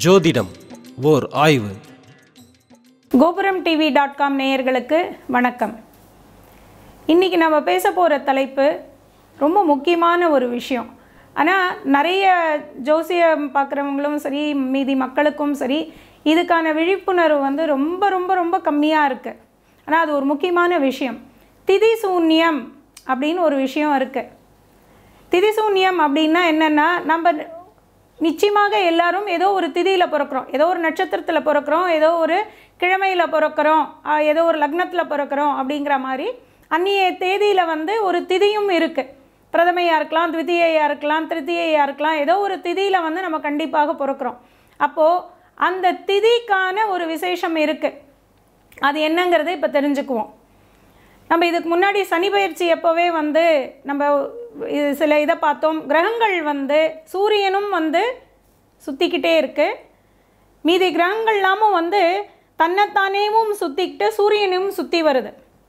ஜோதிடம் ஓர் ஆய்வு கோபுரம் டிவி டாட் காம் நேயர்களுக்கு வணக்கம் இன்றைக்கி நம்ம பேச போகிற தலைப்பு ரொம்ப முக்கியமான ஒரு விஷயம் ஆனால் நிறைய ஜோசியம் பார்க்குறவங்களும் சரி மீதி மக்களுக்கும் சரி இதுக்கான விழிப்புணர்வு வந்து ரொம்ப ரொம்ப ரொம்ப கம்மியாக இருக்குது ஆனால் அது ஒரு முக்கியமான விஷயம் திதி சூன்யம் அப்படின்னு ஒரு விஷயம் இருக்குது திதிசூன்யம் அப்படின்னா என்னென்னா நம்ம நிச்சயமாக எல்லாரும் ஏதோ ஒரு திதியில் பிறக்கிறோம் ஏதோ ஒரு நட்சத்திரத்தில் பிறக்கிறோம் ஏதோ ஒரு கிழமையில் பிறக்கிறோம் ஆ, ஏதோ ஒரு லக்னத்தில் பிறக்கிறோம் அப்படிங்கிற மாதிரி அந்நிய தேதியில் வந்து ஒரு திதியும் இருக்குது பிரதமையாக இருக்கலாம் த்விதியையாக இருக்கலாம் திருத்தியையாக இருக்கலாம் ஏதோ ஒரு திதியில் வந்து நம்ம கண்டிப்பாக பிறக்கிறோம் அப்போது அந்த திதிக்கான ஒரு விசேஷம் இருக்குது அது என்னங்கிறத இப்போ தெரிஞ்சுக்குவோம் நம்ம இதுக்கு முன்னாடி சனி பயிற்சி எப்போவே வந்து நம்ம இது சில இதை பார்த்தோம் கிரகங்கள் வந்து சூரியனும் வந்து சுற்றிக்கிட்டே இருக்கு மீதி கிரகங்கள்லாமும் வந்து தன்னைத்தானேவும் சுற்றிக்கிட்டு சூரியனும் சுற்றி வருது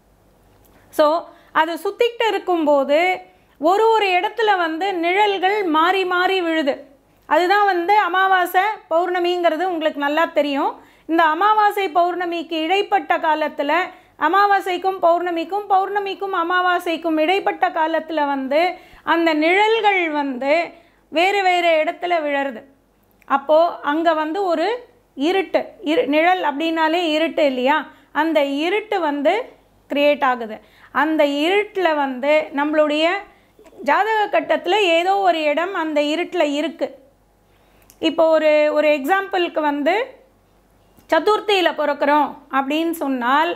ஸோ அது சுற்றிக்கிட்டு இருக்கும்போது ஒரு ஒரு இடத்துல வந்து நிழல்கள் மாறி மாறி விழுது அதுதான் வந்து அமாவாசை பௌர்ணமிங்கிறது உங்களுக்கு நல்லா தெரியும் இந்த அமாவாசை பௌர்ணமிக்கு இடைப்பட்ட காலத்தில் அமாவாசைக்கும் பௌர்ணமிக்கும் பௌர்ணமிக்கும் அமாவாசைக்கும் இடைப்பட்ட காலத்தில் வந்து அந்த நிழல்கள் வந்து வேறு வேறு இடத்துல விழருது அப்போது அங்கே வந்து ஒரு இருட்டு இரு நிழல் அப்படின்னாலே இருட்டு இல்லையா அந்த இருட்டு வந்து கிரியேட் ஆகுது அந்த இருட்டில் வந்து நம்மளுடைய ஜாதக கட்டத்தில் ஏதோ ஒரு இடம் அந்த இருட்டில் இருக்குது இப்போ ஒரு ஒரு எக்ஸாம்பிளுக்கு வந்து சதுர்த்தியில் பிறக்கிறோம் அப்படின்னு சொன்னால்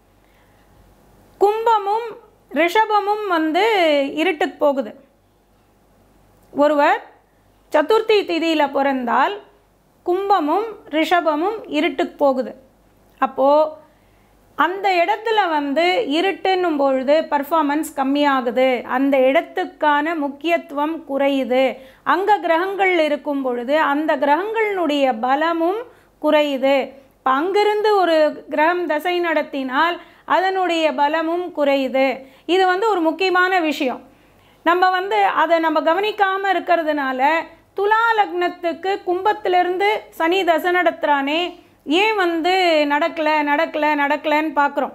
கும்பமும் ரிஷபமும் வந்து இருட்டுக்கு போகுது ஒருவர் சதுர்த்தி திதியில் பிறந்தால் கும்பமும் ரிஷபமும் இருட்டுக்கு போகுது அப்போது அந்த இடத்துல வந்து இருட்டுன்னும் பொழுது பர்ஃபார்மன்ஸ் கம்மியாகுது அந்த இடத்துக்கான முக்கியத்துவம் குறையுது அங்கே கிரகங்கள் இருக்கும் பொழுது அந்த கிரகங்களினுடைய பலமும் குறையுது இப்போ அங்கிருந்து ஒரு கிரகம் தசை நடத்தினால் அதனுடைய பலமும் குறையுது இது வந்து ஒரு முக்கியமான விஷயம் நம்ம வந்து அதை நம்ம கவனிக்காமல் இருக்கிறதுனால துலா லக்னத்துக்கு கும்பத்திலிருந்து சனி தசை நடத்துகிறானே ஏன் வந்து நடக்கலை நடக்கலை நடக்கலைன்னு பார்க்குறோம்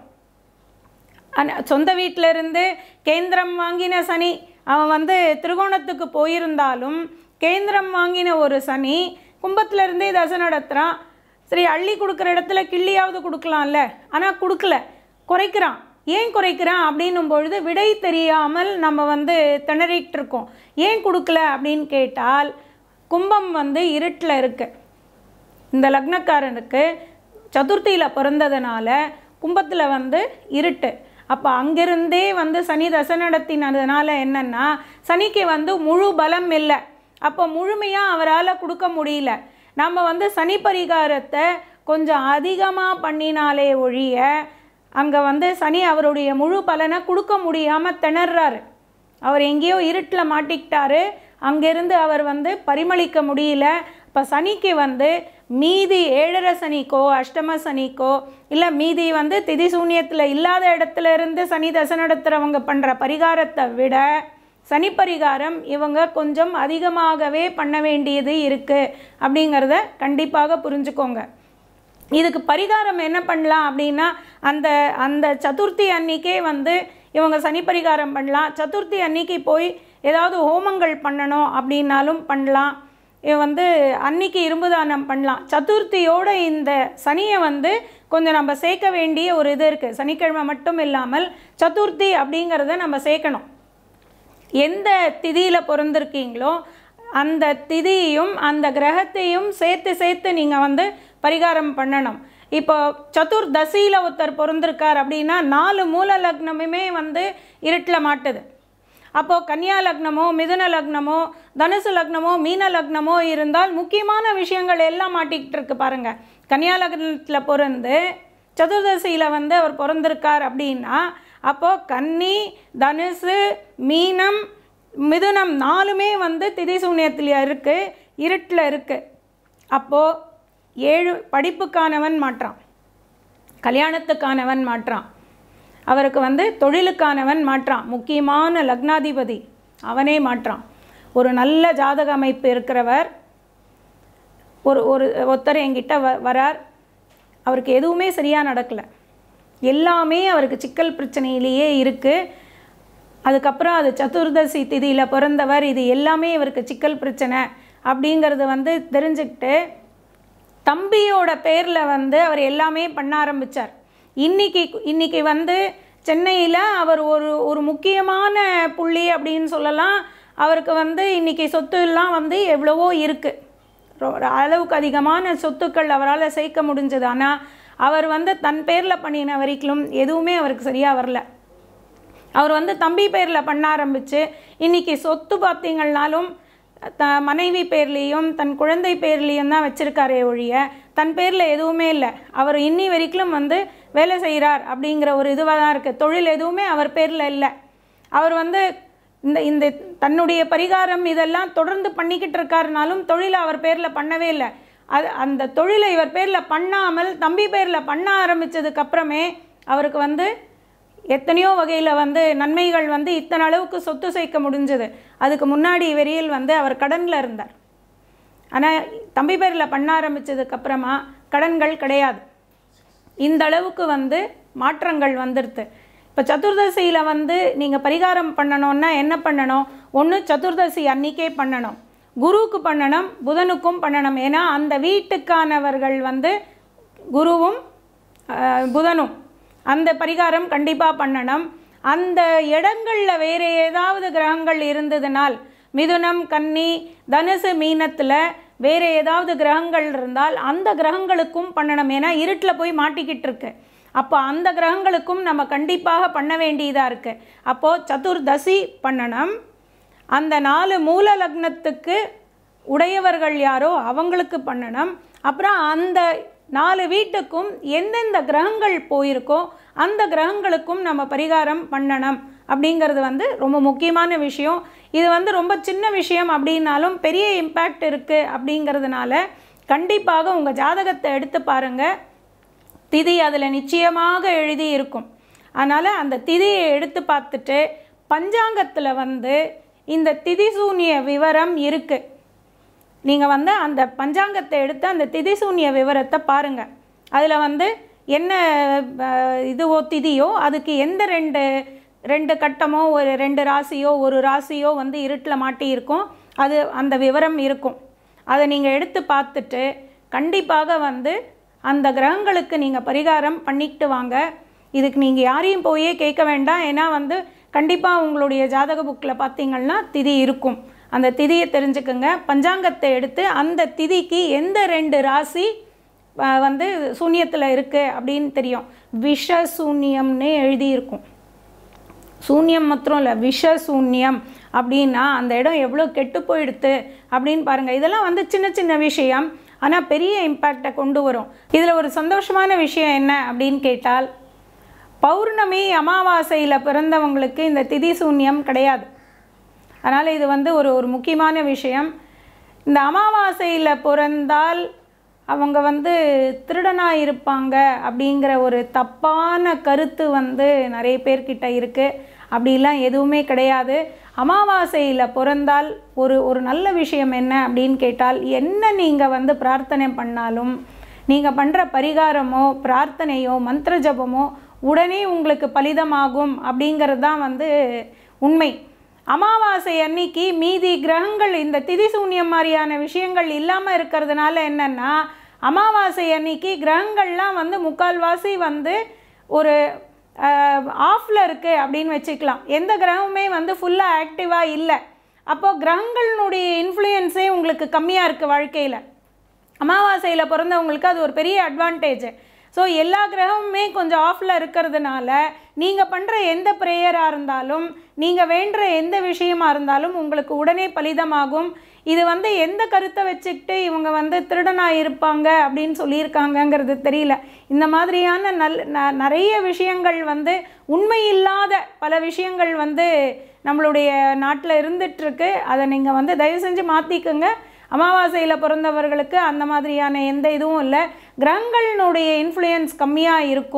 ஆனா, சொந்த வீட்டில இருந்து கேந்திரம் வாங்கின சனி அவன் வந்து திருகோணத்துக்கு போயிருந்தாலும் கேந்திரம் வாங்கின ஒரு சனி கும்பத்துல இருந்தே தசை நடத்துகிறான் சரி அள்ளி கொடுக்குற இடத்துல கிள்ளியாவது கொடுக்கலாம்ல ஆனால் கொடுக்கல குறைக்கிறான் ஏன் குறைக்கிறான் அப்படின்னும் பொழுது விடை தெரியாமல் நம்ம வந்து திணறிட்டு இருக்கோம் ஏன் கொடுக்கல அப்படின்னு கேட்டால் கும்பம் வந்து இருட்டில் இருக்குது இந்த லக்னக்காரனுக்கு சதுர்த்தியில் பிறந்ததுனால கும்பத்தில் வந்து இருட்டு அப்போ அங்கிருந்தே வந்து சனி தசை நடத்தினதுனால என்னென்னா சனிக்கு வந்து முழு பலம் இல்லை அப்போ முழுமையாக அவரால் கொடுக்க முடியல நம்ம வந்து சனி பரிகாரத்தை கொஞ்சம் அதிகமாக பண்ணினாலே ஒழிய அங்கே வந்து சனி அவருடைய முழு பலனை கொடுக்க முடியாமல் திணறாரு அவர் எங்கேயோ இருட்டில் மாட்டிக்கிட்டாரு அங்கேருந்து அவர் வந்து பரிமளிக்க முடியல இப்போ சனிக்கு வந்து மீதி ஏழரை சனிக்கோ அஷ்டம சனிக்கோ இல்லை மீதி வந்து திதி சூன்யத்தில் இல்லாத இடத்துல இருந்து சனி தசை நடத்துகிறவங்க பண்ணுற பரிகாரத்தை விட சனி பரிகாரம் இவங்க கொஞ்சம் அதிகமாகவே பண்ண வேண்டியது இருக்குது அப்படிங்கிறத கண்டிப்பாக புரிஞ்சுக்கோங்க இதுக்கு பரிகாரம் என்ன பண்ணலாம் அப்படின்னா அந்த அந்த சதுர்த்தி அன்னைக்கே வந்து இவங்க சனி பரிகாரம் பண்ணலாம் சதுர்த்தி அன்னைக்கு போய் ஏதாவது ஹோமங்கள் பண்ணணும் அப்படின்னாலும் பண்ணலாம் இது வந்து அன்னைக்கு இரும்பு தானம் பண்ணலாம் சதுர்த்தியோட இந்த சனியை வந்து கொஞ்சம் நம்ம சேர்க்க வேண்டிய ஒரு இது இருக்குது சனிக்கிழமை மட்டும் இல்லாமல் சதுர்த்தி அப்படிங்கிறத நம்ம சேர்க்கணும் எந்த திதியில் பிறந்திருக்கீங்களோ அந்த திதியையும் அந்த கிரகத்தையும் சேர்த்து சேர்த்து நீங்கள் வந்து பரிகாரம் பண்ணணும் இப்போ சதுர்தசியில் ஒருத்தர் பிறந்திருக்கார் அப்படின்னா நாலு மூல லக்னமுமே வந்து இருட்டில் மாட்டுது அப்போது கன்னியா லக்னமோ மிதுன லக்னமோ தனுசு லக்னமோ மீன லக்னமோ இருந்தால் முக்கியமான விஷயங்கள் எல்லாம் மாட்டிக்கிட்டு இருக்கு பாருங்க கன்னியா லக்னத்தில் பிறந்து சதுர்தசியில் வந்து அவர் பிறந்திருக்கார் அப்படின்னா அப்போது கன்னி தனுசு மீனம் மிதுனம் நாலுமே வந்து திதி சூன்யத்தில் இருக்குது இருட்டில் இருக்குது அப்போது ஏழு படிப்புக்கானவன் மாற்றான் கல்யாணத்துக்கானவன் மாற்றான் அவருக்கு வந்து தொழிலுக்கானவன் மாற்றான் முக்கியமான லக்னாதிபதி அவனே மாற்றான் ஒரு நல்ல ஜாதக அமைப்பு இருக்கிறவர் ஒரு ஒரு ஒருத்தர் என்கிட்ட வ வரார் அவருக்கு எதுவுமே சரியாக நடக்கலை எல்லாமே அவருக்கு சிக்கல் பிரச்சனையிலேயே இருக்குது அதுக்கப்புறம் அது சதுர்தசி திதியில் பிறந்தவர் இது எல்லாமே இவருக்கு சிக்கல் பிரச்சனை அப்படிங்கிறது வந்து தெரிஞ்சுக்கிட்டு தம்பியோட பேரில் வந்து அவர் எல்லாமே பண்ண ஆரம்பித்தார் இன்னைக்கு இன்னைக்கு வந்து சென்னையில் அவர் ஒரு ஒரு முக்கியமான புள்ளி அப்படின்னு சொல்லலாம் அவருக்கு வந்து இன்னைக்கு சொத்து எல்லாம் வந்து எவ்வளவோ இருக்குது அளவுக்கு அதிகமான சொத்துக்கள் அவரால் சேர்க்க முடிஞ்சது ஆனால் அவர் வந்து தன் பேரில் பண்ணின வரைக்கும் எதுவுமே அவருக்கு சரியாக வரல அவர் வந்து தம்பி பேரில் பண்ண ஆரம்பித்து இன்றைக்கி சொத்து பார்த்தீங்கன்னாலும் த மனைவி பேர்லேயும் தன் குழந்தை பேர்லேயும் தான் வச்சுருக்காரே ஒழிய தன் பேரில் எதுவுமே இல்லை அவர் இன்னி வரைக்கும் வந்து வேலை செய்கிறார் அப்படிங்கிற ஒரு இதுவாக தான் இருக்குது தொழில் எதுவுமே அவர் பேரில் இல்லை அவர் வந்து இந்த இந்த தன்னுடைய பரிகாரம் இதெல்லாம் தொடர்ந்து பண்ணிக்கிட்டு இருக்காருனாலும் தொழிலை அவர் பேரில் பண்ணவே இல்லை அது அந்த தொழிலை இவர் பேரில் பண்ணாமல் தம்பி பேரில் பண்ண ஆரம்பித்ததுக்கு அப்புறமே அவருக்கு வந்து எத்தனையோ வகையில் வந்து நன்மைகள் வந்து இத்தனை அளவுக்கு சொத்து சேர்க்க முடிஞ்சது அதுக்கு முன்னாடி வரியில் வந்து அவர் கடனில் இருந்தார் ஆனால் தம்பி பேரில் பண்ண ஆரம்பித்ததுக்கப்புறமா கடன்கள் கிடையாது இந்த அளவுக்கு வந்து மாற்றங்கள் வந்துடுது இப்போ சதுர்தசியில் வந்து நீங்கள் பரிகாரம் பண்ணணும்னா என்ன பண்ணணும் ஒன்று சதுர்தசி அன்னைக்கே பண்ணணும் குருவுக்கு பண்ணணும் புதனுக்கும் பண்ணணும் ஏன்னா அந்த வீட்டுக்கானவர்கள் வந்து குருவும் அஹ், புதனும் அந்த பரிகாரம் கண்டிப்பாக பண்ணணும் அந்த இடங்களில் வேறு ஏதாவது கிரகங்கள் இருந்ததுனால் மிதுனம் கன்னி தனுசு மீனத்தில் வேறு ஏதாவது கிரகங்கள் இருந்தால் அந்த கிரகங்களுக்கும் பண்ணணும் ஏன்னா இருட்டில் போய் மாட்டிக்கிட்டு இருக்கு அப்போ அந்த கிரகங்களுக்கும் நம்ம கண்டிப்பாக பண்ண வேண்டியதாக இருக்குது அப்போது சதுர்தசி பண்ணணும் அந்த நாலு மூல லக்னத்துக்கு உடையவர்கள் யாரோ அவங்களுக்கு பண்ணணும் அப்புறம் அந்த நாலு வீட்டுக்கும் எந்தெந்த கிரகங்கள் போயிருக்கோ அந்த கிரகங்களுக்கும் நம்ம பரிகாரம் பண்ணணும் அப்படிங்கிறது வந்து ரொம்ப முக்கியமான விஷயம் இது வந்து ரொம்ப சின்ன விஷயம் அப்படின்னாலும் பெரிய இம்பேக்ட் இருக்குது அப்படிங்கிறதுனால கண்டிப்பாக உங்கள் ஜாதகத்தை எடுத்து பாருங்கள் திதி அதில் நிச்சயமாக எழுதி இருக்கும் அதனால் அந்த திதியை எடுத்து பார்த்துட்டு பஞ்சாங்கத்தில் வந்து இந்த திதி சூனிய விவரம் இருக்குது நீங்கள் வந்து அந்த பஞ்சாங்கத்தை எடுத்து அந்த திதி சூனிய விவரத்தை பாருங்கள் அதில் வந்து என்ன அஹ், இதுவோ திதியோ அதுக்கு எந்த ரெண்டு ரெண்டு கட்டமோ ஒரு ரெண்டு ராசியோ ஒரு ராசியோ வந்து இருட்டில் மாட்டி இருக்கும் அது அந்த விவரம் இருக்கும் அதை நீங்கள் எடுத்து பார்த்துட்டு கண்டிப்பாக வந்து அந்த கிரகங்களுக்கு நீங்கள் பரிகாரம் பண்ணிக்கிட்டு வாங்க இதுக்கு நீங்கள் யாரையும் போயே கேட்க வேண்டாம் ஏன்னா வந்து கண்டிப்பாக உங்களுடைய ஜாதக புக்கில் பார்த்தீங்கன்னா திதி இருக்கும் அந்த திதியை தெரிஞ்சுக்கோங்க பஞ்சாங்கத்தை எடுத்து அந்த திதிக்கு எந்த ரெண்டு ராசி அஹ், வந்து சூன்யத்தில் இருக்குது அப்படின்னு தெரியும் விஷ சூன்யம்னு எழுதியிருக்கும் சூன்யம் மாத்திரம் இல்லை விஷ சூன்யம் அப்படின்னா அந்த இடம் எவ்வளோ கெட்டு போயிடுத்து அப்படின்னு பாருங்கள் இதெல்லாம் வந்து சின்ன சின்ன விஷயம் ஆனால் பெரிய இம்பேக்டை கொண்டு வரும் இதில் ஒரு சந்தோஷமான விஷயம் என்ன அப்படின்னு கேட்டால் பௌர்ணமி அமாவாசையில் பிறந்தவங்களுக்கு இந்த திதி சூன்யம் கிடையாது அதனால் இது வந்து ஒரு ஒரு முக்கியமான விஷயம் இந்த அமாவாசையில் பிறந்தால் அவங்க வந்து திருடனாக இருப்பாங்க அப்படிங்கிற ஒரு தப்பான கருத்து வந்து நிறைய பேர்கிட்ட இருக்குது அப்படிலாம் எதுவுமே கிடையாது அமாவாசையில் பிறந்தால் ஒரு ஒரு நல்ல விஷயம் என்ன அப்படின்னு கேட்டால் என்ன நீங்கள் வந்து பிரார்த்தனை பண்ணாலும் நீங்கள் பண்ணுற பரிகாரமோ பிரார்த்தனையோ மந்திர ஜபமோ உடனே உங்களுக்கு பலிதமாகும் அப்படிங்கிறது தான் வந்து உண்மை அமாவாசை அன்னைக்கு மீதி கிரகங்கள் இந்த திதி சூன்யம் மாதிரியான விஷயங்கள் இல்லாமல் இருக்கிறதுனால என்னென்னா அமாவாசை அன்னைக்கு கிரகங்கள்லாம் வந்து முக்கால்வாசி வந்து ஒரு ஆஃபில் இருக்குது அப்படின்னு வச்சுக்கலாம் எந்த கிரகமுமே வந்து ஃபுல்லாக ஆக்டிவாக இல்லை அப்போது கிரகங்களினுடைய இன்ஃப்ளூயன்ஸே உங்களுக்கு கம்மியாக இருக்குது வாழ்க்கையில் அமாவாசையில் பிறந்தவங்களுக்கு அது ஒரு பெரிய அட்வான்டேஜ் ஸோ எல்லா கிரகமுமே கொஞ்சம் ஆஃபில் இருக்கிறதுனால நீங்கள் பண்ணுற எந்த ப்ரேயராக இருந்தாலும் நீங்கள் வேண்டுற எந்த விஷயமா இருந்தாலும் உங்களுக்கு உடனே பலிதமாகும் இது வந்து எந்த கருத்தை வச்சுக்கிட்டு இவங்க வந்து திருடனாக இருப்பாங்க அப்படின்னு சொல்லியிருக்காங்கங்கிறது தெரியல இந்த மாதிரியான நல் ந- நிறைய விஷயங்கள் வந்து உண்மையில்லாத பல விஷயங்கள் வந்து நம்மளுடைய நாட்டில் இருந்துகிட்ருக்கு அதை நீங்கள் வந்து தயவு செஞ்சு மாற்றிக்குங்க அமாவாசையில் பிறந்தவர்களுக்கு அந்த மாதிரியான எந்த இதுவும் இல்லை கிரகங்களினுடைய இன்ஃப்ளூயன்ஸ் கம்மியாக இருக்கும்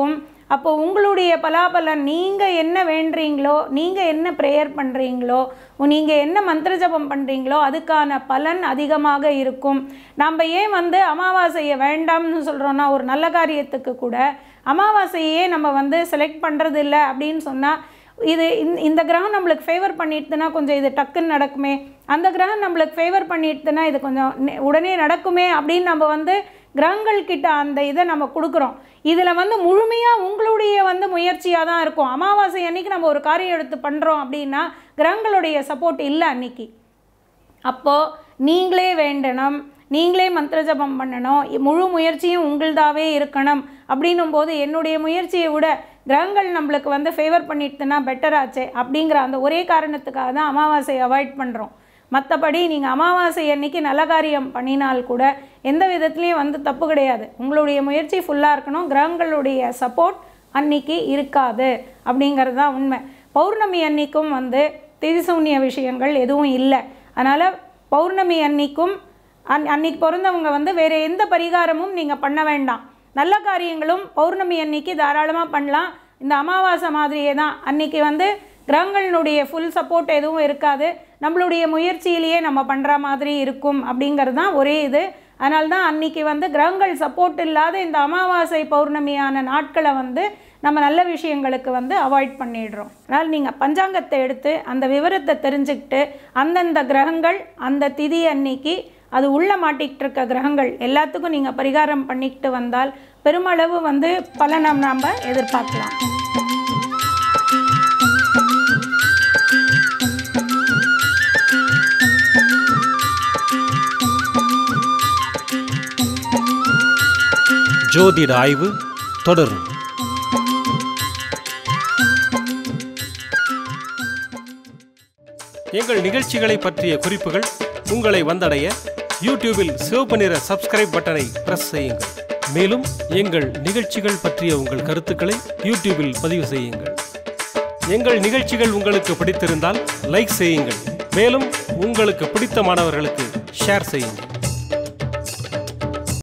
அப்போ உங்களுடைய பலாபலன் நீங்கள் என்ன வேண்டுறீங்களோ நீங்கள் என்ன ப்ரேயர் பண்ணுறீங்களோ நீங்கள் என்ன மந்திர ஜபம் பண்ணுறீங்களோ அதுக்கான பலன் அதிகமாக இருக்கும் நம்ம ஏன் வந்து அமாவாசையை வேண்டாம்னு சொல்கிறோன்னா ஒரு நல்ல காரியத்துக்கு கூட அமாவாசையே நம்ம வந்து செலக்ட் பண்ணுறது இல்லை அப்படின்னு சொன்னால் இது இந்த- இந்த கிரகம் நம்மளுக்கு ஃபேவர் பண்ணிட்டுனா கொஞ்சம் இது டக்குன்னு நடக்குமே அந்த கிரகம் நம்மளுக்கு ஃபேவர் பண்ணிட்டுனா இது கொஞ்சம் நெ- உடனே நடக்குமே அப்படின்னு நம்ம வந்து கிரகங்கள் கிட்ட அந்த இதை நம்ம கொடுக்குறோம் இதில் வந்து முழுமையாக உங்களுடைய வந்து முயற்சியாக தான் இருக்கும் அமாவாசை அன்னைக்கு நம்ம ஒரு காரியம் எடுத்து பண்ணுறோம் அப்படின்னா கிரகங்களுடைய சப்போர்ட் இல்லை அன்னைக்கு அப்போது நீங்களே வேண்டணும் நீங்களே மந்திர ஜபம் பண்ணணும் இ- முழு முயற்சியும் உங்களுதாவே இருக்கணும் அப்படின்னும் போது என்னுடைய முயற்சியை விட கிரகங்கள் நம்மளுக்கு வந்து ஃபேவர் பண்ணிட்டுனா பெட்டர் ஆச்சே அப்படிங்கிற அந்த ஒரே காரணத்துக்காக தான் அமாவாசையை அவாய்ட் பண்ணுறோம் மற்றபடி நீங்கள் அமாவாசை அன்னைக்கு நல்ல காரியம் பண்ணினால் கூட எந்த விதத்துலேயும் வந்து தப்பு கிடையாது உங்களுடைய முயற்சி ஃபுல்லாக இருக்கணும் கிரகங்களுடைய சப்போர்ட் அன்னைக்கு இருக்காது அப்படிங்கிறது தான் உண்மை பௌர்ணமி அன்னைக்கும் வந்து திதிசூன்ய விஷயங்கள் எதுவும் இல்லை அதனால் பௌர்ணமி அன்னைக்கும் அன் அன்னைக்கு பிறந்தவங்க வந்து வேறு எந்த பரிகாரமும் நீங்கள் பண்ண வேண்டாம் நல்ல காரியங்களும் பௌர்ணமி அன்னைக்கு தாராளமாக பண்ணலாம் இந்த அமாவாசை மாதிரியே தான் அன்னைக்கு வந்து கிரகங்களினுடைய ஃபுல் சப்போர்ட் எதுவும் இருக்காது நம்மளுடைய முயற்சியிலேயே நம்ம பண்ணுற மாதிரி இருக்கும் அப்படிங்கிறது தான் ஒரே இது அதனால தான் அன்னைக்கு வந்து கிரகங்கள் சப்போர்ட் இல்லாத இந்த அமாவாசை பௌர்ணமியான நாட்களை வந்து நம்ம நல்ல விஷயங்களுக்கு வந்து அவாய்ட் பண்ணிடுறோம் அதனால் நீங்கள் பஞ்சாங்கத்தை எடுத்து அந்த விவரத்தை தெரிஞ்சுக்கிட்டு அந்தந்த கிரகங்கள் அந்த திதி அன்னைக்கு அது உள்ள மாட்டிக்கிட்டு இருக்க கிரகங்கள் எல்லாத்துக்கும் நீங்கள் பரிகாரம் பண்ணிக்கிட்டு வந்தால் பெருமளவு வந்து பலனை நாம் எதிர்பார்க்கலாம் ஜோதிட ஆய்வு தொடரும் எங்கள் நிகழ்ச்சிகளை பற்றிய குறிப்புகள் உங்களை வந்தடைய யூடியூபில் சிவப்பு நிற சப்ஸ்கிரைப் பட்டனை பிரஸ் செய்யுங்கள் மேலும் எங்கள் நிகழ்ச்சிகள் பற்றிய உங்கள் கருத்துக்களை யூடியூபில் பதிவு செய்யுங்கள் எங்கள் நிகழ்ச்சிகள் உங்களுக்கு பிடித்திருந்தால் லைக் செய்யுங்கள் மேலும் உங்களுக்கு பிடித்த மாணவர்களுக்கு ஷேர் செய்யுங்கள்